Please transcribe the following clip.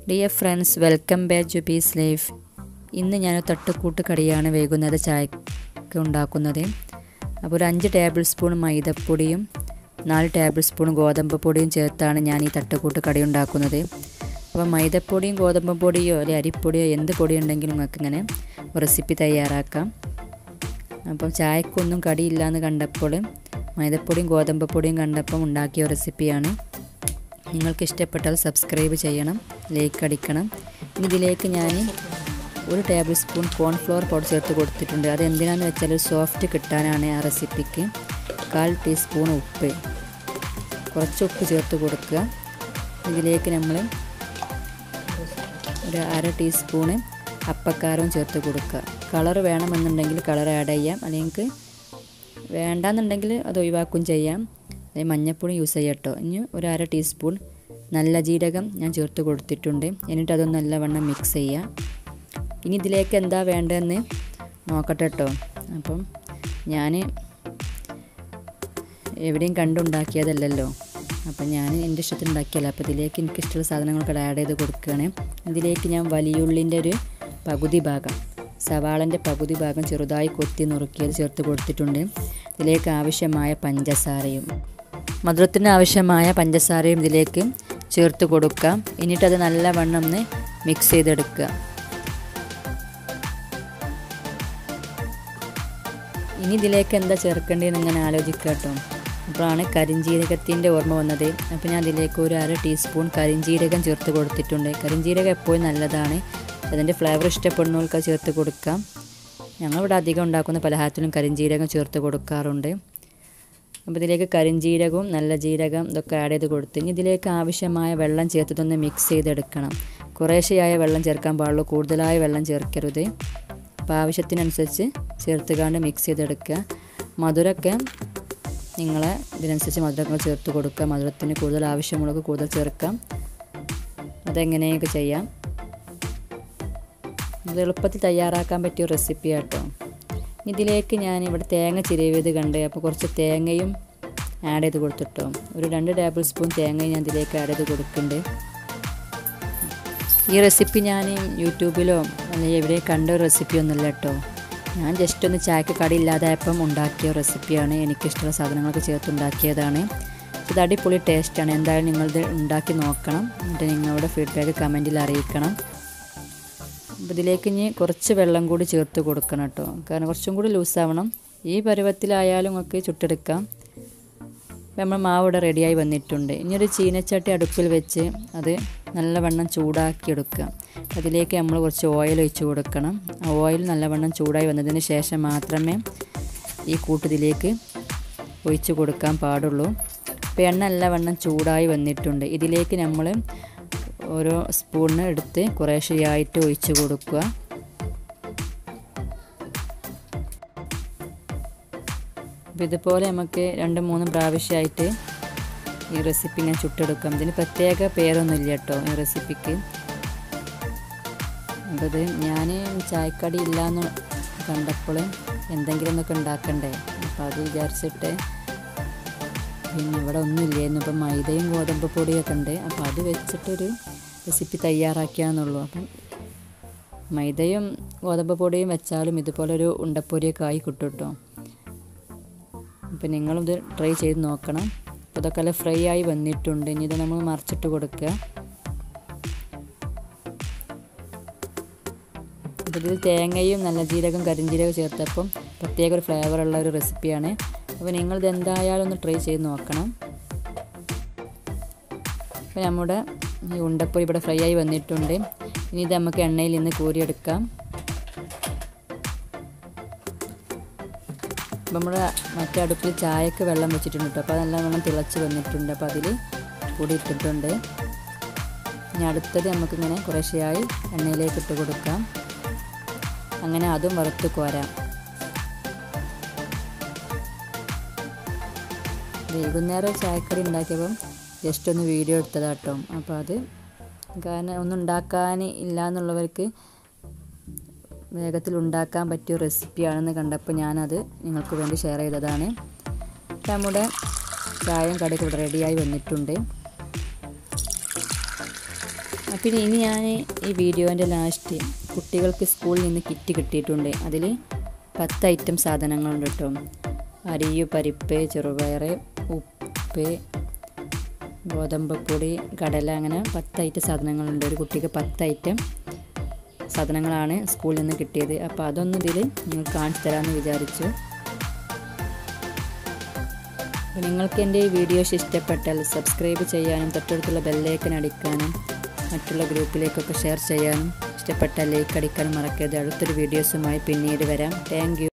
dear friends welcome back to peace life ഇന്ന് ഞാൻ തട്ടുകൂട്ട് കടിയാണ് വൈകുന്നേരം ചായക്ക് ഉണ്ടാക്കുന്നത് അപ്പോൾ ഒരു അഞ്ച് ടേബിൾ സ്പൂൺ മൈദപ്പൊടിയും നാല് ടേബിൾ സ്പൂൺ ഗോതമ്പ് പൊടിയും ചേർത്താണ് ഞാൻ ഈ തട്ടുകൂട്ട് കടി ഉണ്ടാക്കുന്നത് അപ്പോൾ മൈദപ്പൊടിയും ഗോതമ്പ് പൊടിയോ അല്ലെങ്കിൽ അരിപ്പൊടിയോ എന്ത് പൊടി ഉണ്ടെങ്കിലും നിങ്ങൾക്ക് ഇങ്ങനെ റെസിപ്പി തയ്യാറാക്കാം അപ്പം ചായക്കൊന്നും കടിയില്ല എന്ന് കണ്ടപ്പോൾ മൈദപ്പൊടിയും ഗോതമ്പ് പൊടിയും കണ്ടപ്പം ഉണ്ടാക്കിയ റെസിപ്പിയാണ് നിങ്ങൾക്ക് ഇഷ്ടപ്പെട്ടാൽ സബ്സ്ക്രൈബ് ചെയ്യണം ലൈക്ക് അടിക്കണം ഇനി ഇതിലേക്ക് ഞാൻ ഒരു ടേബിൾ സ്പൂൺ കോൺഫ്ലവർ പൗഡർ ചേർത്ത് കൊടുത്തിട്ടുണ്ട് അത് എന്തിനാന്ന് വെച്ചാൽ സോഫ്റ്റ് കിട്ടാനാണ് ആ റെസിപ്പിക്ക് കാൽ ടീസ്പൂൺ ഉപ്പ് കുറച്ച് ഉപ്പ് ചേർത്ത് കൊടുക്കുക ഇതിലേക്ക് നമ്മൾ ഒരു അര ടീസ്പൂണ് അപ്പക്കാരവും ചേർത്ത് കൊടുക്കുക കളർ വേണമെന്നുണ്ടെങ്കിൽ കളർ ആഡ് ചെയ്യാം അല്ലെങ്കിൽ വേണ്ടാന്നുണ്ടെങ്കിൽ അത് ഒഴിവാക്കും ചെയ്യാം അല്ലെങ്കിൽ മഞ്ഞൾപ്പൊടി യൂസ് ചെയ്യാം കേട്ടോ ഇനി ഒരു അര ടീസ്പൂൺ നല്ല ജീരകം ഞാൻ ചേർത്ത് കൊടുത്തിട്ടുണ്ട് എന്നിട്ട് അതൊന്ന് നല്ലവണ്ണം മിക്സ് ചെയ്യാം ഇനി ഇതിലേക്ക് എന്താ വേണ്ടതെന്ന് നോക്കട്ടെ കേട്ടോ അപ്പം ഞാൻ എവിടെയും കണ്ടുണ്ടാക്കിയതല്ലല്ലോ അപ്പം ഞാൻ എൻ്റെ ഇഷ്ടത്തിന് ഉണ്ടാക്കിയല്ല അപ്പോൾ ഇതിലേക്ക് എനിക്ക് ഇഷ്ടമുള്ള സാധനങ്ങളൊക്കെ ആഡ് ചെയ്ത് കൊടുക്കുകയാണ് ഇതിലേക്ക് ഞാൻ വലിയുള്ളിൻ്റെ ഒരു പകുതി ഭാഗം സവാളൻ്റെ പകുതി ഭാഗം ചെറുതായി കൊത്തി നുറുക്കിയത് ചേർത്ത് കൊടുത്തിട്ടുണ്ട് ഇതിലേക്ക് ആവശ്യമായ പഞ്ചസാരയും മധുരത്തിന് ആവശ്യമായ പഞ്ചസാരയും ഇതിലേക്ക് ചേർത്ത് കൊടുക്കാം എന്നിട്ടത് നല്ലവണ്ണം ഒന്ന് മിക്സ് ചെയ്തെടുക്കുക ഇനി ഇതിലേക്ക് എന്താ ചേർക്കേണ്ടതെന്ന് ഇങ്ങനെ ആലോചിക്കുക കേട്ടോ അപ്പോഴാണ് കരിഞ്ജീരകത്തിൻ്റെ ഓർമ്മ വന്നത് അപ്പോൾ ഞാൻ അതിലേക്ക് ഒരു അര ടീസ്പൂൺ കരിഞ്ജീരകം ചേർത്ത് കൊടുത്തിട്ടുണ്ട് കരിഞ്ജീരകം എപ്പോഴും നല്ലതാണ് അതിൻ്റെ ഫ്ലേവർ ഇഷ്ടപ്പെടുന്നവർക്ക് ചേർത്ത് കൊടുക്കാം ഞങ്ങളിവിടെ അധികം ഉണ്ടാക്കുന്ന പലഹാരത്തിലും കരിഞ്ജീരകം ചേർത്ത് കൊടുക്കാറുണ്ട് അപ്പോൾ ഇതിലേക്ക് കരിഞ്ജീരകവും നല്ല ജീരകം ഇതൊക്കെ ആഡ് ചെയ്ത് കൊടുത്ത് ഇനി ഇതിലേക്ക് ആവശ്യമായ വെള്ളം ചേർത്തിട്ടൊന്ന് മിക്സ് ചെയ്തെടുക്കണം കുറേശ്ശെയായ വെള്ളം ചേർക്കാൻ പാടുള്ളൂ കൂടുതലായ വെള്ളം ചേർക്കരുത് അപ്പോൾ ആവശ്യത്തിനനുസരിച്ച് ചേർത്തുകാണ്ട് മിക്സ് ചെയ്തെടുക്കുക മധുരമൊക്കെ നിങ്ങളെ ഇതിനനുസരിച്ച് മധുരങ്ങൾ ചേർത്ത് കൊടുക്കുക മധുരത്തിന് കൂടുതൽ ആവശ്യമുള്ളത് കൂടുതൽ ചേർക്കാം അതെങ്ങനെയൊക്കെ ചെയ്യാം ഇത് എളുപ്പത്തിൽ തയ്യാറാക്കാൻ പറ്റിയ റെസിപ്പി കേട്ടോ ഇതിലേക്ക് ഞാൻ ഇവിടെ തേങ്ങ ചിരവിയത് കണ്ട് അപ്പോൾ കുറച്ച് തേങ്ങയും ആഡ് ചെയ്ത് കൊടുത്തിട്ടോ ഒരു രണ്ട് ടേബിൾ സ്പൂൺ തേങ്ങയും ഞാൻ ഇതിലേക്ക് ആഡ് ചെയ്ത് കൊടുക്കുന്നുണ്ട് ഈ റെസിപ്പി ഞാൻ യൂട്യൂബിലോ അല്ലെങ്കിൽ എവിടെ കണ്ട ഒരു റെസിപ്പി ഒന്നുമില്ല കേട്ടോ ഞാൻ ജസ്റ്റ് ഒന്ന് ചായക്ക് കടി ഇല്ലാതായപ്പം ഉണ്ടാക്കിയ റെസിപ്പിയാണ് എനിക്കിഷ്ടമുള്ള സാധനങ്ങളൊക്കെ ചേർത്തുണ്ടാക്കിയതാണ് ഇത് അടിപൊളി ടേസ്റ്റാണ് എന്തായാലും നിങ്ങളിത് ഉണ്ടാക്കി നോക്കണം എന്നിട്ട് നിങ്ങളുടെ ഫീഡ്ബാക്ക് കമൻറ്റിൽ അറിയിക്കണം അപ്പോൾ ഇതിലേക്ക് ഇനി കുറച്ച് വെള്ളം കൂടി ചേർത്ത് കൊടുക്കണം കേട്ടോ കാരണം കുറച്ചും കൂടി ലൂസാവണം ഈ പരുവത്തിലായാലും നമുക്ക് ചുട്ടെടുക്കാം നമ്മൾ മാവ് ഇവിടെ റെഡിയായി വന്നിട്ടുണ്ട് ഇനി ഒരു ചീനച്ചട്ടി അടുപ്പിൽ വെച്ച് അത് നല്ലവണ്ണം ചൂടാക്കി എടുക്കുക അതിലേക്ക് നമ്മൾ കുറച്ച് ഓയിൽ ഒഴിച്ച് കൊടുക്കണം ആ ഓയിൽ നല്ലവണ്ണം ചൂടായി വന്നതിന് ശേഷം മാത്രമേ ഈ കൂട്ടത്തിലേക്ക് ഒഴിച്ച് കൊടുക്കാൻ പാടുള്ളൂ അപ്പോൾ എണ്ണ നല്ലവണ്ണം ചൂടായി വന്നിട്ടുണ്ട് ഇതിലേക്ക് നമ്മൾ ഓരോ സ്പൂണിന് എടുത്ത് കുറേശ്ശെയായിട്ട് ഒഴിച്ച് കൊടുക്കുക അപ്പോൾ ഇതുപോലെ നമുക്ക് രണ്ട് മൂന്ന് പ്രാവശ്യമായിട്ട് ഈ റെസിപ്പി ഞാൻ ചുട്ടെടുക്കാം ഇതിന് പ്രത്യേക പേരൊന്നുമില്ല കേട്ടോ ഈ റെസിപ്പിക്ക് അപ്പോൾ ഇത് ഞാൻ ചായക്കടി ഇല്ലയെന്ന് കണ്ടപ്പോൾ എന്തെങ്കിലും ഒന്നൊക്കെ ഉണ്ടാക്കണ്ടേ അപ്പോൾ അത് വിചാരിച്ചിട്ട് പിന്നെ ഇവിടെ ഒന്നുമില്ലായിരുന്നു ഇപ്പം മൈദയും ഗോതമ്പ് പൊടിയൊക്കെ ഉണ്ട് അപ്പോൾ അത് വെച്ചിട്ടൊരു റെസിപ്പി തയ്യാറാക്കിയാന്നുള്ളൂ അപ്പം മൈദയും ഗോതമ്പ് പൊടിയും വെച്ചാലും ഇതുപോലൊരു ഉണ്ടപ്പൊരിയൊക്കെ ആയി കിട്ടും കേട്ടോ അപ്പം നിങ്ങളും ഇത് ട്രൈ ചെയ്ത് നോക്കണം അപ്പോൾ ഇതൊക്കെ നല്ല ഫ്രൈ ആയി വന്നിട്ടുണ്ട് ഇനി ഇത് നമ്മൾ മറിച്ചിട്ട് കൊടുക്കുക അപ്പോൾ ഇതിൽ തേങ്ങയും നല്ല ജീരകം കരിഞ്ജീരകം ചേർത്തപ്പം പ്രത്യേക ഒരു ഫ്ലേവറുള്ള ഒരു റെസിപ്പിയാണ് അപ്പോൾ നിങ്ങളിത് എന്തായാലും ഒന്ന് ട്രൈ ചെയ്ത് നോക്കണം അപ്പോൾ നമ്മുടെ ഈ ഉണ്ടപ്പൊരി ഇവിടെ ഫ്രൈ ആയി വന്നിട്ടുണ്ട് ഇനി ഇത് നമുക്ക് എണ്ണയിൽ നിന്ന് കോരിയെടുക്കാം അപ്പോൾ നമ്മൾ മറ്റേ അടുപ്പിൽ ചായക്ക് വെള്ളം വെച്ചിട്ടുണ്ട് കേട്ടോ അപ്പോൾ അതെല്ലാം വെള്ളം തിളച്ച് വന്നിട്ടുണ്ട് അപ്പോൾ അതിൽ പൊടി ഇട്ടിട്ടുണ്ട് ഇനി അടുത്തത് നമുക്കിങ്ങനെ കുറേശ്ശെയായി എണ്ണയിലേക്ക് ഇട്ട് കൊടുക്കാം അങ്ങനെ അതും വറുത്ത് കോരാം വൈകുന്നേരം ചായക്കറി ഉണ്ടാക്കിയപ്പം ജസ്റ്റ് ഒന്ന് വീഡിയോ എടുത്തതാട്ടോ അപ്പോൾ അത് കാരണം ഒന്നും ഉണ്ടാക്കാൻ ഇല്ല എന്നുള്ളവർക്ക് വേഗത്തിൽ ഉണ്ടാക്കാൻ പറ്റിയ റെസിപ്പിയാണെന്ന് കണ്ടപ്പോൾ ഞാനത് നിങ്ങൾക്ക് വേണ്ടി ഷെയർ ചെയ്തതാണ് നമ്മുടെ ചായയും കടിയൊക്കെ ഇവിടെ റെഡിയായി വന്നിട്ടുണ്ട് അപ്പം ഇനി ഞാൻ ഈ വീഡിയോൻ്റെ ലാസ്റ്റ് കുട്ടികൾക്ക് സ്കൂളിൽ നിന്ന് കിറ്റ് കിട്ടിയിട്ടുണ്ട് അതിൽ പത്ത് ഐറ്റം സാധനങ്ങളുണ്ട് കേട്ടോ അരിയു പരിപ്പ് ചെറുപയർ ഉപ്പ് ഗോതമ്പപ്പൊടി കടല അങ്ങനെ പത്ത് ഐറ്റം സാധനങ്ങളുണ്ട് ഒരു കുട്ടിക്ക് പത്ത് ഐറ്റം സാധനങ്ങളാണ് സ്കൂളിൽ നിന്ന് കിട്ടിയത് അപ്പോൾ അതൊന്നും ഇതിൽ നിങ്ങൾ കാണിച്ചു തരാമെന്ന് വിചാരിച്ചു അപ്പോൾ നിങ്ങൾക്ക് എൻ്റെ ഈ വീഡിയോസ് ഇഷ്ടപ്പെട്ടാൽ സബ്സ്ക്രൈബ് ചെയ്യാനും തൊട്ടടുത്തുള്ള ബെല്ലൈക്കൻ അടിക്കാനും മറ്റുള്ള ഗ്രൂപ്പിലേക്കൊക്കെ ഷെയർ ചെയ്യാനും ഇഷ്ടപ്പെട്ടാൽ ലൈക്ക് അടിക്കാനും മറക്കരുത് അടുത്തൊരു വീഡിയോസുമായി പിന്നീട് വരാം താങ്ക്